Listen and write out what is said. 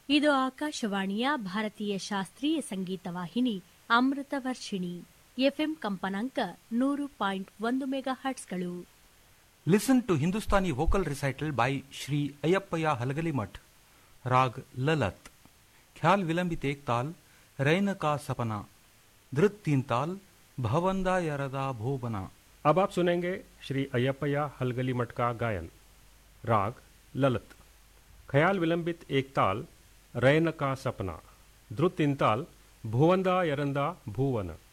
ಇದು ಆಕಾಶವಾಣಿಯ ಭಾರತೀಯ ಶಾಸ್ತ್ರೀಯ ಸಂಗೀತ ವಾಹಿನಿ ಅಮೃತ ವರ್ಷಿಣಿ ಎಫ್ಎಂ ಕಂಪನಾಂಕ ನೂರು ಪಾಯಿಂಟ್ ಒಂದು ಮೆಗಾ ಹರ್ಟ್ಸ್ಗಳು Listen to Hindustani vocal recital by Shri Ayappaya Halgali Rag Lalat. ख्याल विलंबित एक ताल रैन का सपना धृत तीन ताल भवंदा यरदा भोबना अब आप सुनेंगे श्री अय्यप्पया हलगली मठ का गायन राग ललत ख्याल विलंबित एक ताल रैन का सपना द्रुत तीन ताल भुवंदा यरंदा भुवन